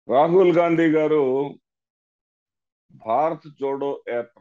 రాహుల్ గాంధీ గారు భారత్ జోడో యాత్ర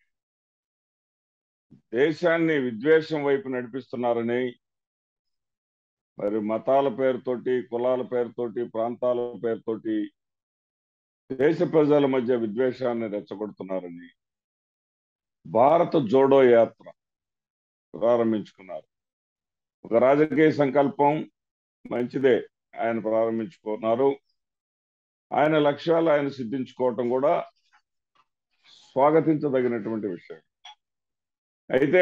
దేశాన్ని విద్వేషం వైపు నడిపిస్తున్నారని మరి మతాల పేరుతోటి కులాల పేరుతోటి ప్రాంతాల పేరుతోటి దేశ ప్రజల మధ్య విద్వేషాన్ని రెచ్చగొడుతున్నారని భారత జోడో యాత్ర ప్రారంభించుకున్నారు ఒక రాజకీయ సంకల్పం మంచిదే ఆయన ప్రారంభించుకున్నారు ఆయన లక్ష్యాలు ఆయన సిద్ధించుకోవటం కూడా స్వాగతించదగినటువంటి విషయం అయితే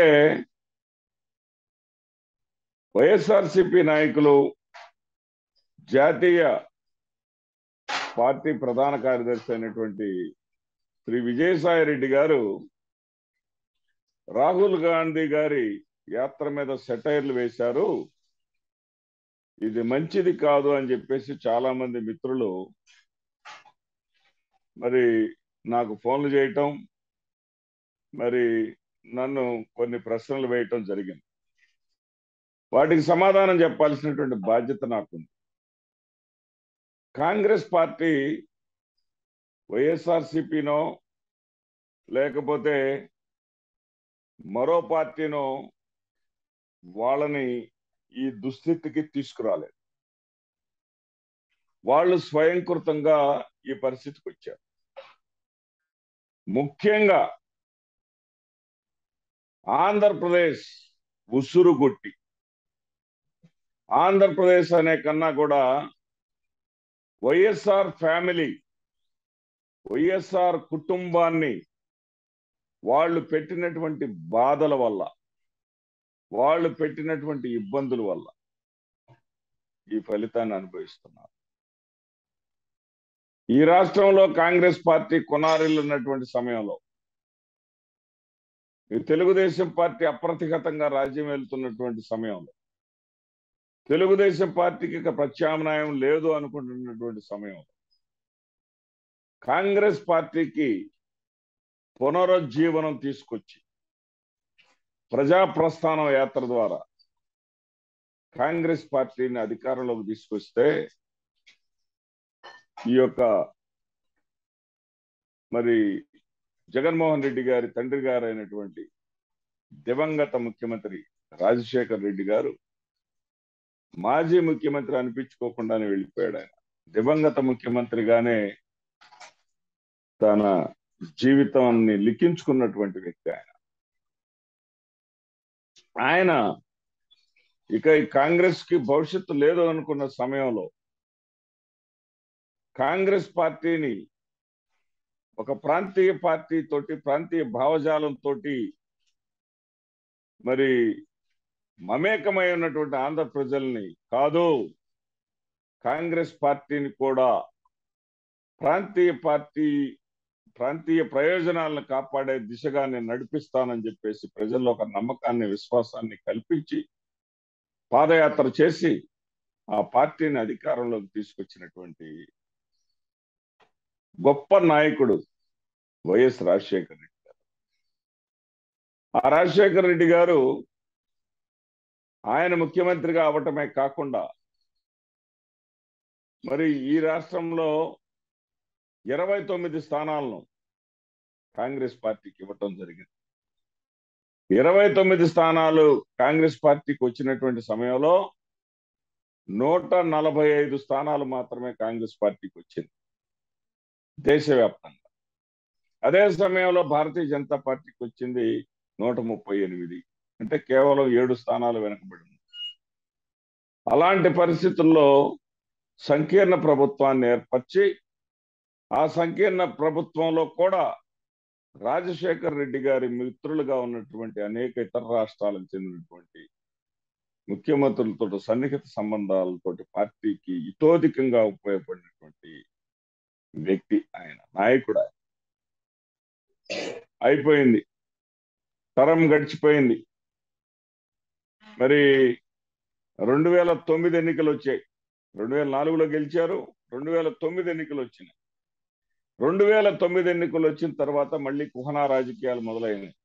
వైఎస్ఆర్సిపి నాయకులు జాతీయ పార్టీ ప్రధాన కార్యదర్శి అయినటువంటి శ్రీ విజయసాయి రెడ్డి గారు రాహుల్ గాంధీ గారి యాత్ర మీద సెటైర్లు వేశారు ఇది మంచిది కాదు అని చెప్పేసి చాలా మంది మిత్రులు మరి నాకు ఫోన్లు చేయటం మరి నన్ను కొన్ని ప్రశ్నలు వేయటం జరిగింది వాటికి సమాధానం చెప్పాల్సినటువంటి బాధ్యత నాకుంది కాంగ్రెస్ పార్టీ వైఎస్ఆర్సిపినో లేకపోతే మరో పార్టీనో వాళ్ళని ఈ దుస్థితికి తీసుకురాలేదు వాళ్ళు స్వయంకృతంగా ఈ పరిస్థితికి వచ్చారు ముఖ్యంగా ఆంధ్రప్రదేశ్ ఉసురుగొట్టి ఆంధ్రప్రదేశ్ అనే కన్నా కూడా వైఎస్ఆర్ ఫ్యామిలీ వైఎస్ఆర్ కుటుంబాన్ని వాళ్ళు పెట్టినటువంటి బాధల వల్ల వాళ్ళు పెట్టినటువంటి ఇబ్బందుల వల్ల ఈ ఫలితాన్ని అనుభవిస్తున్నారు ఈ రాష్ట్రంలో కాంగ్రెస్ పార్టీ కొనారిల్లున్నటువంటి సమయంలో ఈ తెలుగుదేశం పార్టీ అప్రతిహతంగా రాజ్యం వెళ్తున్నటువంటి సమయంలో తెలుగుదేశం పార్టీకి ఇక ప్రత్యామ్నాయం లేదు అనుకుంటున్నటువంటి సమయంలో కాంగ్రెస్ పార్టీకి పునరుజ్జీవనం తీసుకొచ్చి ప్రజా ప్రస్థానం యాత్ర ద్వారా కాంగ్రెస్ పార్టీని అధికారంలోకి తీసుకొస్తే ఈ యొక్క మరి జగన్మోహన్ రెడ్డి గారి తండ్రి గారు అయినటువంటి దివంగత ముఖ్యమంత్రి రాజశేఖర్ రెడ్డి గారు మాజీ ముఖ్యమంత్రి అనిపించుకోకుండానే వెళ్ళిపోయాడు ఆయన దివంగత ముఖ్యమంత్రిగానే తన జీవితాన్ని లిఖించుకున్నటువంటి వ్యక్తి ఆయన ఆయన ఇక ఈ కాంగ్రెస్ కి భవిష్యత్తు లేదు అనుకున్న సమయంలో కాంగ్రెస్ పార్టీని ఒక ప్రాంతీయ పార్టీ తోటి ప్రాంతీయ భావజాలంతో మరి మమేకమై ఉన్నటువంటి ఆంధ్ర ప్రజల్ని కాదు కాంగ్రెస్ పార్టీని కూడా ప్రాంతీయ పార్టీ ప్రాంతీయ ప్రయోజనాలను కాపాడే దిశగా నేను నడిపిస్తానని చెప్పేసి ప్రజల్లో ఒక నమ్మకాన్ని విశ్వాసాన్ని కల్పించి పాదయాత్ర చేసి ఆ పార్టీని అధికారంలోకి తీసుకొచ్చినటువంటి గొప్ప నాయకుడు వైఎస్ రాజశేఖర రెడ్డి గారు ఆ రాజశేఖర రెడ్డి గారు ఆయన ముఖ్యమంత్రిగా అవటమే కాకుండా మరి ఈ రాష్ట్రంలో ఇరవై తొమ్మిది స్థానాలను కాంగ్రెస్ పార్టీకి ఇవ్వటం జరిగింది ఇరవై తొమ్మిది స్థానాలు కాంగ్రెస్ పార్టీకి వచ్చినటువంటి సమయంలో నూట నలభై ఐదు స్థానాలు మాత్రమే కాంగ్రెస్ పార్టీకి వచ్చింది దేశవ్యాప్తంగా అదే సమయంలో భారతీయ జనతా పార్టీకి వచ్చింది నూట ముప్పై ఎనిమిది అంటే కేవలం ఏడు స్థానాలు వెనకబడి ఉంది అలాంటి పరిస్థితుల్లో సంకీర్ణ ప్రభుత్వాన్ని ఏర్పరిచి ఆ సంకీర్ణ ప్రభుత్వంలో కూడా రాజశేఖర్ రెడ్డి గారి మిత్రులుగా ఉన్నటువంటి అనేక ఇతర రాష్ట్రాలకు చెందినటువంటి ముఖ్యమంత్రులతో సన్నిహిత సంబంధాలతోటి పార్టీకి ఇతోధికంగా ఉపయోగపడినటువంటి వ్యక్తి ఆయన నాయకుడు ఆయన అయిపోయింది తరం గడిచిపోయింది మరి రెండు వేల తొమ్మిది ఎన్నికలు వచ్చాయి రెండు వేల నాలుగులో గెలిచారు రెండు వేల తొమ్మిది ఎన్నికలు వచ్చినాయి రెండు వేల తొమ్మిది ఎన్నికలు వచ్చిన తర్వాత మళ్ళీ కుహనా రాజకీయాలు మొదలైనాయి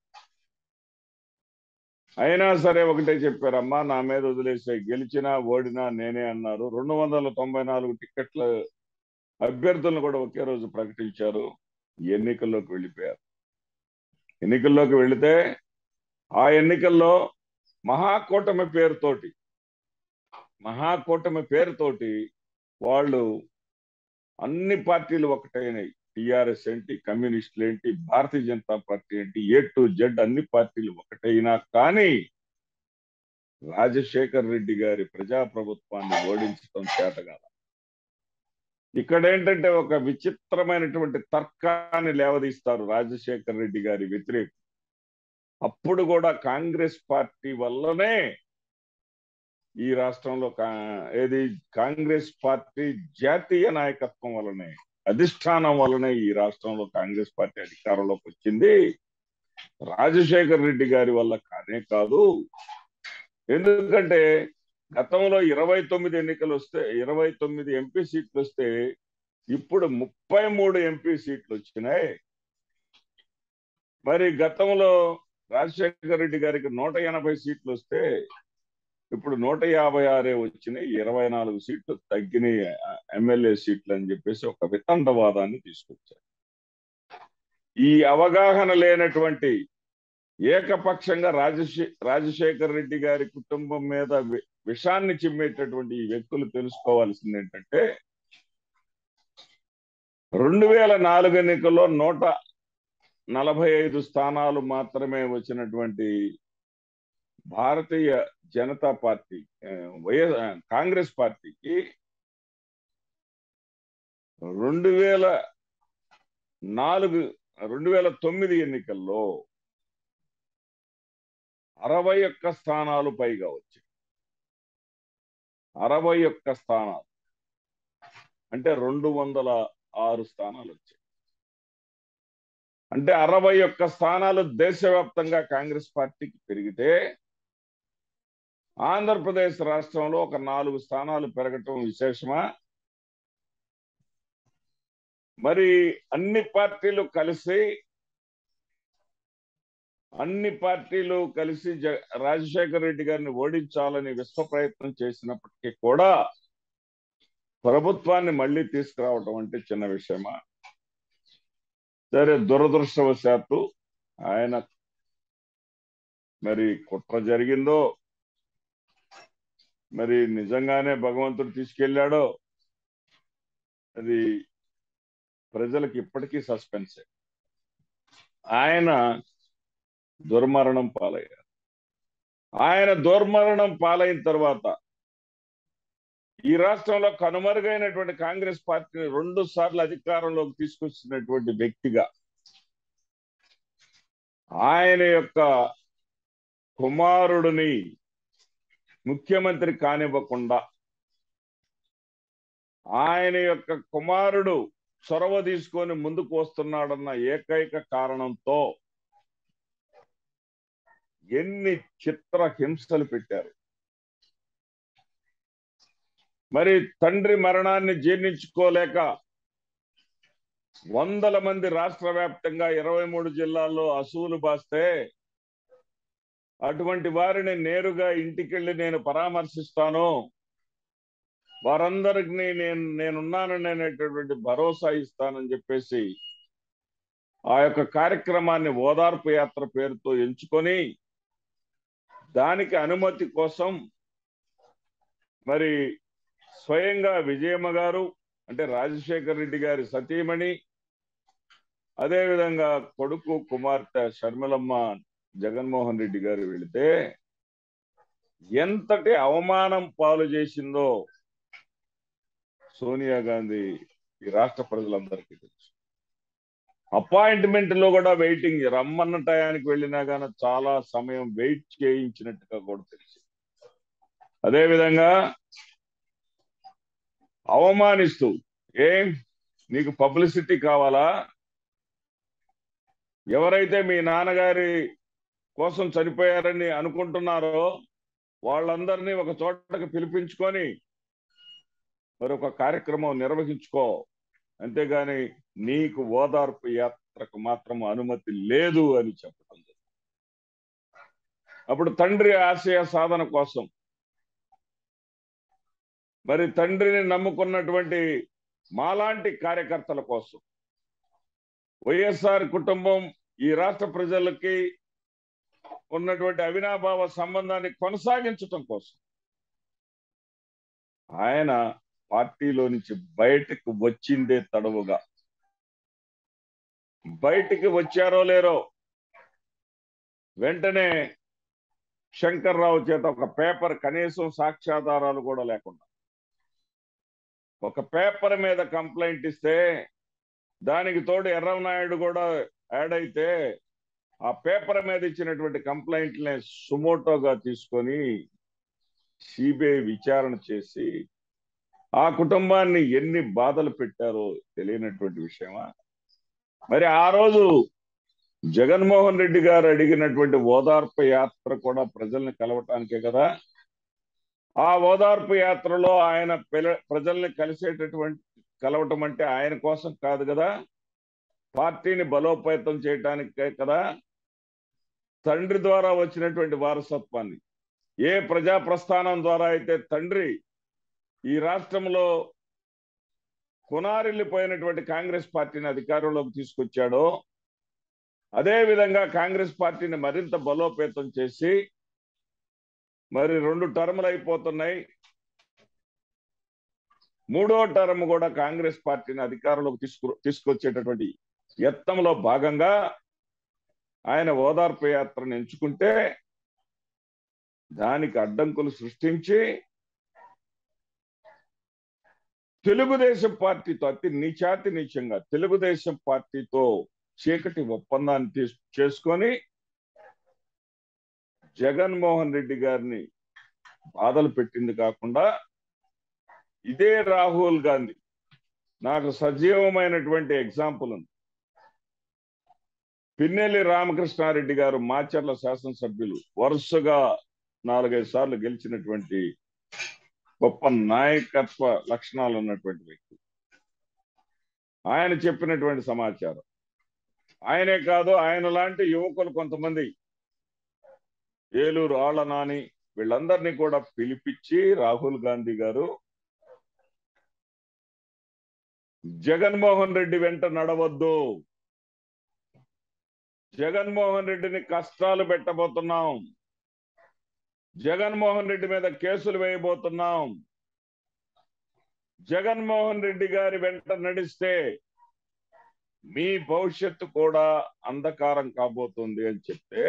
అయినా సరే ఒకటే చెప్పారమ్మా నా మీద వదిలేసే గెలిచినా ఓడినా నేనే అన్నారు రెండు వందల తొంభై నాలుగు టికెట్ల అభ్యర్థులను కూడా ఒకే రోజు ప్రకటించారు ఎన్నికల్లోకి వెళ్ళిపోయారు ఎన్నికల్లోకి వెళితే ఆ ఎన్నికల్లో మహాకూటమి పేరుతోటి మహాకూటమి పేరుతోటి వాళ్ళు అన్ని పార్టీలు ఒకటైనాయి టిఆర్ఎస్ ఏంటి కమ్యూనిస్టులు ఏంటి భారతీయ జనతా పార్టీ ఏంటి ఏ టు జెడ్ అన్ని పార్టీలు ఒకటైనా కానీ రాజశేఖర్ రెడ్డి గారి ప్రజాప్రభుత్వాన్ని ఓడించడం చేతగాల ఇక్కడ ఏంటంటే ఒక విచిత్రమైనటువంటి తర్కాన్ని లేవదీస్తారు రాజశేఖర్ రెడ్డి గారి వ్యతిరేక అప్పుడు కూడా కాంగ్రెస్ పార్టీ వల్లనే ఈ రాష్ట్రంలో ఏది కాంగ్రెస్ పార్టీ జాతీయ నాయకత్వం వల్లనే అధిష్టానం వల్లనే ఈ రాష్ట్రంలో కాంగ్రెస్ పార్టీ అధికారంలోకి వచ్చింది రాజశేఖర్ రెడ్డి గారి వల్ల కానే కాదు ఎందుకంటే గతంలో ఇరవై తొమ్మిది ఎన్నికలు వస్తే ఇరవై తొమ్మిది ఎంపీ సీట్లు వస్తే ఇప్పుడు ముప్పై మూడు ఎంపీ సీట్లు వచ్చినాయి మరి గతంలో రాజశేఖర రెడ్డి గారికి నూట ఎనభై సీట్లు వస్తే ఇప్పుడు నూట యాభై ఆరే వచ్చినాయి ఇరవై నాలుగు సీట్లు తగ్గినాయి ఎమ్మెల్యే సీట్లు అని చెప్పేసి ఒక వితండవాదాన్ని తీసుకొచ్చారు ఈ అవగాహన లేనటువంటి ఏకపక్షంగా రాజశే రాజశేఖర్ రెడ్డి గారి కుటుంబం మీద విషాన్ని చిమ్మేటటువంటి ఈ వ్యక్తులు తెలుసుకోవాల్సింది ఏంటంటే రెండు వేల నాలుగు ఎన్నికల్లో నూట నలభై ఐదు స్థానాలు మాత్రమే వచ్చినటువంటి భారతీయ జనతా పార్టీ వైఎస్ కాంగ్రెస్ పార్టీకి రెండు వేల నాలుగు రెండు వేల తొమ్మిది ఎన్నికల్లో అరవై ఒక్క స్థానాలు పైగా వచ్చాయి అరవై ఒక్క స్థానాలు అంటే రెండు వందల ఆరు స్థానాలు వచ్చాయి అంటే అరవై ఒక్క స్థానాలు దేశవ్యాప్తంగా కాంగ్రెస్ పార్టీకి పెరిగితే ఆంధ్రప్రదేశ్ రాష్ట్రంలో ఒక నాలుగు స్థానాలు పెరగటం విశేషమా మరి అన్ని పార్టీలు కలిసి అన్ని పార్టీలు కలిసి రాజశేఖర రెడ్డి గారిని ఓడించాలని విశ్వ ప్రయత్నం చేసినప్పటికీ కూడా ప్రభుత్వాన్ని మళ్ళీ తీసుకురావటం అంటే చిన్న విషయమా సరే దురదృష్టవశాత్తు ఆయన మరి కుట్ర జరిగిందో మరి నిజంగానే భగవంతుడు తీసుకెళ్ళాడో అది ప్రజలకు ఇప్పటికీ సస్పెన్సే ఆయన దుర్మరణం పాలయ్యారు ఆయన దుర్మరణం పాలైన తర్వాత ఈ రాష్ట్రంలో కనుమరుగైనటువంటి కాంగ్రెస్ పార్టీని రెండు సార్లు అధికారంలోకి తీసుకొచ్చినటువంటి వ్యక్తిగా ఆయన యొక్క కుమారుడిని ముఖ్యమంత్రి కానివ్వకుండా ఆయన యొక్క కుమారుడు చొరవ తీసుకొని ముందుకు వస్తున్నాడన్న ఏకైక కారణంతో ఎన్ని చిత్ర హింసలు పెట్టారు మరి తండ్రి మరణాన్ని జీర్ణించుకోలేక వందల మంది రాష్ట్ర వ్యాప్తంగా ఇరవై మూడు జిల్లాల్లో అసూలు బాస్తే అటువంటి వారిని నేరుగా ఇంటికెళ్ళి నేను పరామర్శిస్తాను వారందరికి నేను నేనున్నానని అనేటటువంటి భరోసా ఇస్తానని చెప్పేసి ఆ యొక్క కార్యక్రమాన్ని ఓదార్పు యాత్ర పేరుతో ఎంచుకొని దానికి అనుమతి కోసం మరి స్వయంగా విజయమ్మ గారు అంటే రాజశేఖర్ రెడ్డి గారి సతీమణి అదేవిధంగా కొడుకు కుమార్తె షర్మిలమ్మ జగన్మోహన్ రెడ్డి గారు వెళితే ఎంతటి అవమానం పాలు చేసిందో సోనియా గాంధీ ఈ రాష్ట్ర ప్రజలందరికీ తెలుసు అపాయింట్మెంట్ లో కూడా వెయిటింగ్ రమ్మన్న టయానికి వెళ్ళినా కానీ చాలా సమయం వెయిట్ చేయించినట్టుగా కూడా తెలుసు అదేవిధంగా అవమానిస్తూ ఏం నీకు పబ్లిసిటీ కావాలా ఎవరైతే మీ నాన్నగారి కోసం చనిపోయారని అనుకుంటున్నారో వాళ్ళందరినీ ఒక చోటకి పిలిపించుకొని మరొక కార్యక్రమం నిర్వహించుకో అంతేగాని నీకు ఓదార్పు యాత్రకు మాత్రం అనుమతి లేదు అని చెప్పడం అప్పుడు తండ్రి ఆశయ సాధన కోసం మరి తండ్రిని నమ్ముకున్నటువంటి మాలాంటి కార్యకర్తల కోసం వైఎస్ఆర్ కుటుంబం ఈ రాష్ట్ర ప్రజలకి ఉన్నటువంటి అవినాభావ సంబంధాన్ని కొనసాగించటం కోసం ఆయన పార్టీలో నుంచి బయటకు వచ్చిందే తడవుగా బయటికి వచ్చారో లేరో వెంటనే శంకర్రావు చేత ఒక పేపర్ కనీసం సాక్ష్యాధారాలు కూడా లేకుండా ఒక పేపర్ మీద కంప్లైంట్ ఇస్తే దానికి తోడు ఎర్రనాయుడు కూడా యాడ్ అయితే ఆ పేపర్ మీద ఇచ్చినటువంటి కంప్లైంట్ని సుమోటోగా తీసుకొని సిబిఐ విచారణ చేసి ఆ కుటుంబాన్ని ఎన్ని బాధలు పెట్టారో తెలియనటువంటి విషయమా మరి ఆ రోజు జగన్మోహన్ రెడ్డి గారు అడిగినటువంటి ఓదార్పు యాత్ర కూడా ప్రజల్ని కలవటానికే కదా ఆ ఓదార్పు యాత్రలో ఆయన ప్రజల్ని కలిసేటటువంటి కలవటం అంటే ఆయన కోసం కాదు కదా పార్టీని బలోపేతం చేయటానికే కదా తండ్రి ద్వారా వచ్చినటువంటి వారసత్వాన్ని ఏ ప్రజా ప్రస్థానం ద్వారా అయితే తండ్రి ఈ రాష్ట్రంలో కునారిల్లిపోయినటువంటి కాంగ్రెస్ పార్టీని అధికారంలోకి తీసుకొచ్చాడో అదే విధంగా కాంగ్రెస్ పార్టీని మరింత బలోపేతం చేసి మరి రెండు టర్ములు అయిపోతున్నాయి మూడో టర్మ్ కూడా కాంగ్రెస్ పార్టీని అధికారంలోకి తీసుకు తీసుకొచ్చేటటువంటి యత్నంలో భాగంగా ఆయన ఓదార్పు యాత్రను ఎంచుకుంటే దానికి అడ్డంకులు సృష్టించి తెలుగుదేశం పార్టీతో అతి నీచాతి నీచంగా తెలుగుదేశం పార్టీతో చీకటి ఒప్పందాన్ని చేసుకొని జగన్మోహన్ రెడ్డి గారిని బాధలు పెట్టింది కాకుండా ఇదే రాహుల్ గాంధీ నాకు సజీవమైనటువంటి ఎగ్జాంపుల్ ఉంది పిన్నెల్లి రామకృష్ణారెడ్డి గారు మాచర్ల శాసనసభ్యులు వరుసగా నాలుగైదు సార్లు గెలిచినటువంటి గొప్ప నాయకత్వ లక్షణాలు ఉన్నటువంటి వ్యక్తి ఆయన చెప్పినటువంటి సమాచారం ఆయనే కాదు ఆయన లాంటి యువకులు కొంతమంది ఏలూరు ఆళ్ల నాని వీళ్ళందరినీ కూడా పిలిపించి రాహుల్ గాంధీ గారు జగన్మోహన్ రెడ్డి వెంట నడవద్దు జగన్మోహన్ రెడ్డిని కష్టాలు పెట్టబోతున్నాం జగన్మోహన్ రెడ్డి మీద కేసులు వేయబోతున్నాం జగన్మోహన్ రెడ్డి గారి వెంట నడిస్తే మీ భవిష్యత్తు కూడా అంధకారం కాబోతుంది అని చెప్తే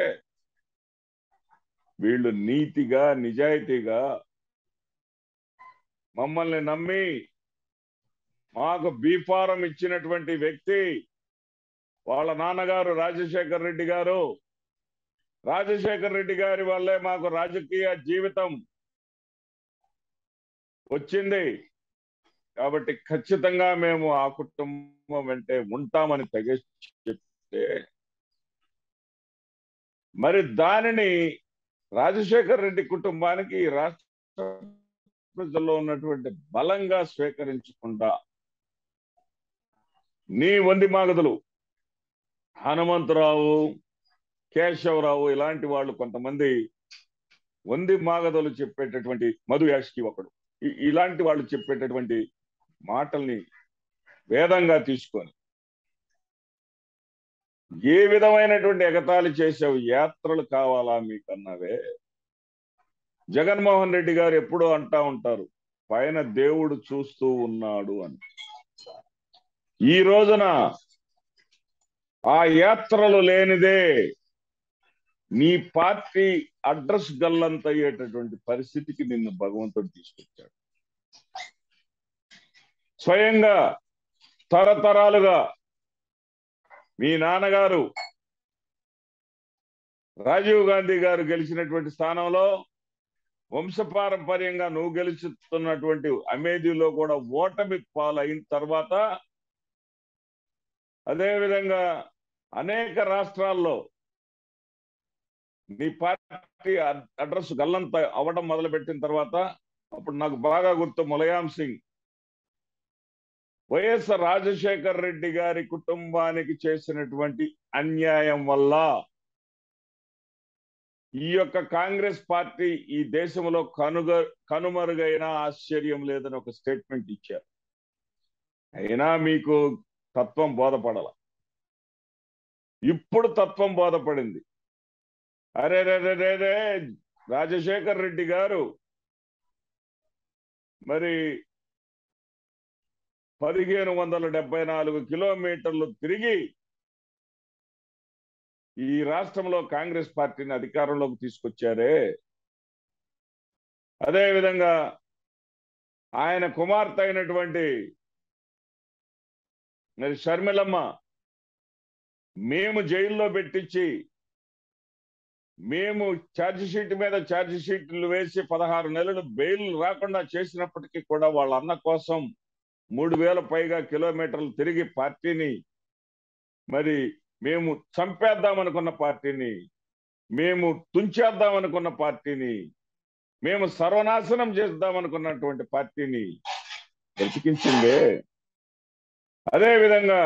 వీళ్ళు నీతిగా నిజాయితీగా మమ్మల్ని నమ్మి మాకు బీఫారం ఇచ్చినటువంటి వ్యక్తి వాళ్ళ నాన్నగారు రాజశేఖర్ రెడ్డి గారు రాజశేఖర్ రెడ్డి గారి వల్లే మాకు రాజకీయ జీవితం వచ్చింది కాబట్టి ఖచ్చితంగా మేము ఆ కుటుంబం వెంటే ఉంటామని తెగ చెప్తే మరి దానిని రాజశేఖర్ రెడ్డి కుటుంబానికి రాష్ట్ర ప్రజల్లో ఉన్నటువంటి బలంగా స్వీకరించకుండా నీ వంది మాగదులు హనుమంతరావు కేశవరావు ఇలాంటి వాళ్ళు కొంతమంది వంది మాగదులు చెప్పేటటువంటి మధు యాష్కి ఒకడు ఇలాంటి వాళ్ళు చెప్పేటటువంటి మాటల్ని వేదంగా తీసుకొని ఏ విధమైనటువంటి ఎగతాళి చేసావు యాత్రలు కావాలా మీకన్నావే జగన్మోహన్ రెడ్డి గారు ఎప్పుడూ అంటా ఉంటారు పైన దేవుడు చూస్తూ ఉన్నాడు అని ఈ రోజున ఆ యాత్రలు లేనిదే నీ పార్టీ అడ్రస్ గల్లంత అయ్యేటటువంటి పరిస్థితికి నిన్ను భగవంతుడు తీసుకొచ్చాడు స్వయంగా తరతరాలుగా మీ నాన్నగారు రాజీవ్ గాంధీ గారు గెలిచినటువంటి స్థానంలో వంశపారంపర్యంగా నువ్వు గెలుచుతున్నటువంటి అమేధీలో కూడా ఓటమి పాలైన తర్వాత అదేవిధంగా అనేక రాష్ట్రాల్లో నీ పార్టీ అడ్రస్ గల్లంత అవ్వడం మొదలుపెట్టిన తర్వాత అప్పుడు నాకు బాగా గుర్తు ములయాం సింగ్ వైఎస్ రాజశేఖర్ రెడ్డి గారి కుటుంబానికి చేసినటువంటి అన్యాయం వల్ల ఈ యొక్క కాంగ్రెస్ పార్టీ ఈ దేశంలో కనుగ కనుమరుగైన ఆశ్చర్యం లేదని ఒక స్టేట్మెంట్ ఇచ్చారు అయినా మీకు తత్వం బోధపడాల ఇప్పుడు తత్వం బోధపడింది అరే రే రే రే రే రాజశేఖర్ రెడ్డి గారు మరి పదిహేను వందల డెబ్బై నాలుగు కిలోమీటర్లు తిరిగి ఈ రాష్ట్రంలో కాంగ్రెస్ పార్టీని అధికారంలోకి తీసుకొచ్చారే అదే విధంగా ఆయన కుమార్తె అయినటువంటి మరి షర్మిలమ్మ మేము జైల్లో పెట్టించి మేము ఛార్జ్ షీట్ మీద ఛార్జ్ షీట్లు వేసి పదహారు నెలలు బెయిల్ రాకుండా చేసినప్పటికీ కూడా వాళ్ళ అన్న కోసం మూడు వేల పైగా కిలోమీటర్లు తిరిగి పార్టీని మరి మేము చంపేద్దాం అనుకున్న పార్టీని మేము తుంచేద్దాం అనుకున్న పార్టీని మేము సర్వనాశనం చేద్దాం అనుకున్నటువంటి పార్టీని బ్రతికించిందే అదే విధంగా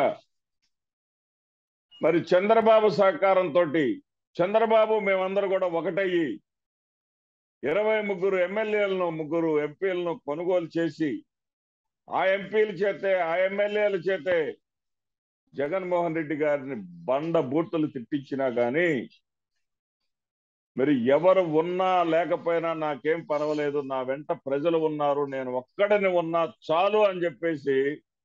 మరి చంద్రబాబు సహకారంతో చంద్రబాబు మేమందరూ కూడా ఒకటయ్యి ఇరవై ముగ్గురు ఎమ్మెల్యేలను ముగ్గురు ఎంపీలను కొనుగోలు చేసి ఆ ఎంపీల చేతే ఆ ఎమ్మెల్యేల చేతే జగన్మోహన్ రెడ్డి గారిని బండ బూట్లు తిట్టించినా గాని మరి ఎవరు ఉన్నా లేకపోయినా నాకేం పర్వాలేదు నా వెంట ప్రజలు ఉన్నారు నేను ఒక్కడిని ఉన్నా చాలు అని చెప్పేసి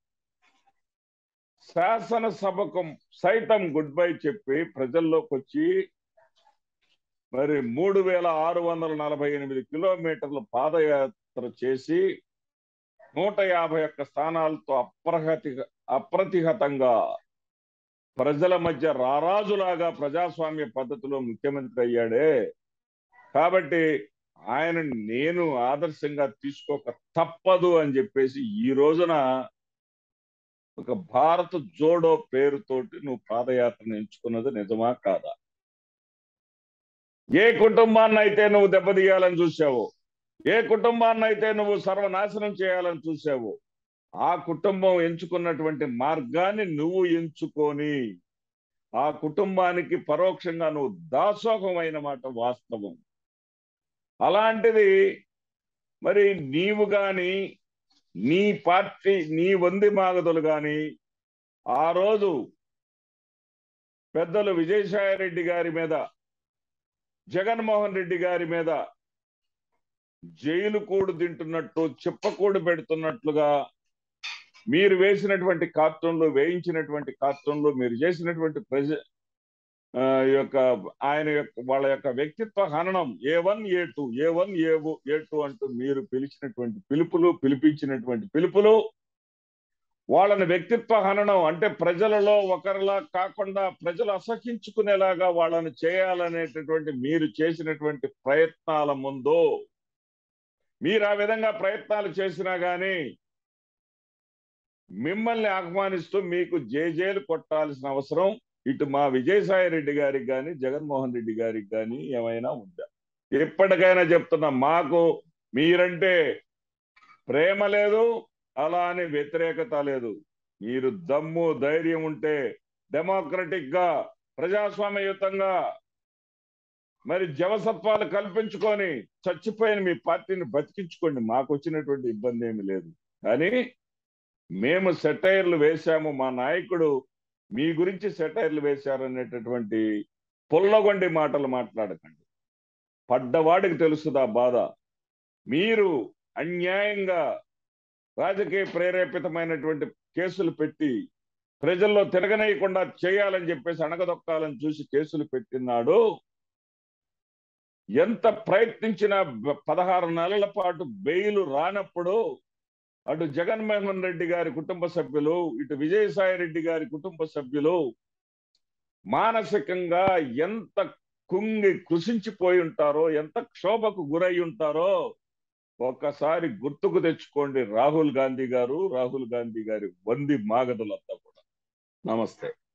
శాసనసభకు సైతం గుడ్ బై చెప్పి ప్రజల్లోకి వచ్చి మరి మూడు వేల ఆరు వందల నలభై ఎనిమిది కిలోమీటర్ల పాదయాత్ర చేసి నూట యాభై ఒక్క స్థానాలతో అప్రహతి అప్రతిహతంగా ప్రజల మధ్య రారాజులాగా ప్రజాస్వామ్య పద్ధతిలో ముఖ్యమంత్రి అయ్యాడే కాబట్టి ఆయన నేను ఆదర్శంగా తీసుకోక తప్పదు అని చెప్పేసి ఈ రోజున ఒక భారత్ జోడో పేరుతోటి నువ్వు పాదయాత్రను ఎంచుకున్నది నిజమా కాదా ఏ కుటుంబాన్ని అయితే నువ్వు దెబ్బతీయాలని చూసావో ఏ కుటుంబాన్ని అయితే నువ్వు సర్వనాశనం చేయాలని చూసావో ఆ కుటుంబం ఎంచుకున్నటువంటి మార్గాన్ని నువ్వు ఎంచుకొని ఆ కుటుంబానికి పరోక్షంగా నువ్వు దాసోహమైన మాట వాస్తవం అలాంటిది మరి నీవు గాని నీ పార్టీ నీ వంది మాగదులు గాని ఆ రోజు పెద్దలు విజయసాయి రెడ్డి గారి మీద జగన్మోహన్ రెడ్డి గారి మీద జైలు కూడు తింటున్నట్టు చిప్పకూడు పెడుతున్నట్లుగా మీరు వేసినటువంటి కార్టూన్లు వేయించినటువంటి కార్టూన్లు మీరు చేసినటువంటి ప్రజ ఆ, యొక్క ఆయన యొక్క వాళ్ళ యొక్క వ్యక్తిత్వ హననం A one A two A one A A two అంటూ మీరు పిలిచినటువంటి పిలుపులు పిలిపించినటువంటి పిలుపులు వాళ్ళని వ్యక్తిత్వ హననం అంటే ప్రజలలో ఒకరిలా కాకుండా ప్రజలు అసహించుకునేలాగా వాళ్ళని చేయాలనేటటువంటి మీరు చేసినటువంటి ప్రయత్నాల ముందు మీరు ఆ విధంగా ప్రయత్నాలు చేసినా గానీ మిమ్మల్ని ఆహ్వానిస్తూ మీకు జేజేలు కొట్టాల్సిన అవసరం ఇటు మా విజయసాయి రెడ్డి గారికి కానీ జగన్మోహన్ రెడ్డి గారికి కానీ ఏమైనా ఉందా ఎప్పటికైనా చెప్తున్నా మాకు మీరంటే ప్రేమ లేదు అలా అని వ్యతిరేకత లేదు మీరు దమ్ము ధైర్యం ఉంటే డెమోక్రటిక్ గా ప్రజాస్వామ్యయుతంగా మరి జవసత్వాలు కల్పించుకొని చచ్చిపోయిన మీ పార్టీని బతికించుకోండి మాకు వచ్చినటువంటి ఇబ్బంది ఏమి లేదు కానీ మేము సెటైర్లు వేశాము మా నాయకుడు మీ గురించి సెటైర్లు వేశారు అనేటటువంటి పుల్లగొండి మాటలు మాట్లాడకండి పడ్డవాడికి తెలుస్తుంది ఆ బాధ మీరు అన్యాయంగా రాజకీయ ప్రేరేపితమైనటువంటి కేసులు పెట్టి ప్రజల్లో తిరగనేయకుండా చేయాలని చెప్పేసి అణగదొక్కాలని చూసి కేసులు పెట్టినాడు ఎంత ప్రయత్నించినా బ- పదహారు నెలల పాటు బెయిల్ రానప్పుడు అటు జగన్మోహన్ రెడ్డి గారి కుటుంబ సభ్యులు ఇటు విజయసాయి రెడ్డి గారి కుటుంబ సభ్యులు మానసికంగా ఎంత కుంగి కృషించిపోయి ఉంటారో ఎంత క్షోభకు గురై ఉంటారో ఒక్కసారి గుర్తుకు తెచ్చుకోండి రాహుల్ గాంధీ గారు రాహుల్ గాంధీ గారి వంది మాగదులంతా కూడా నమస్తే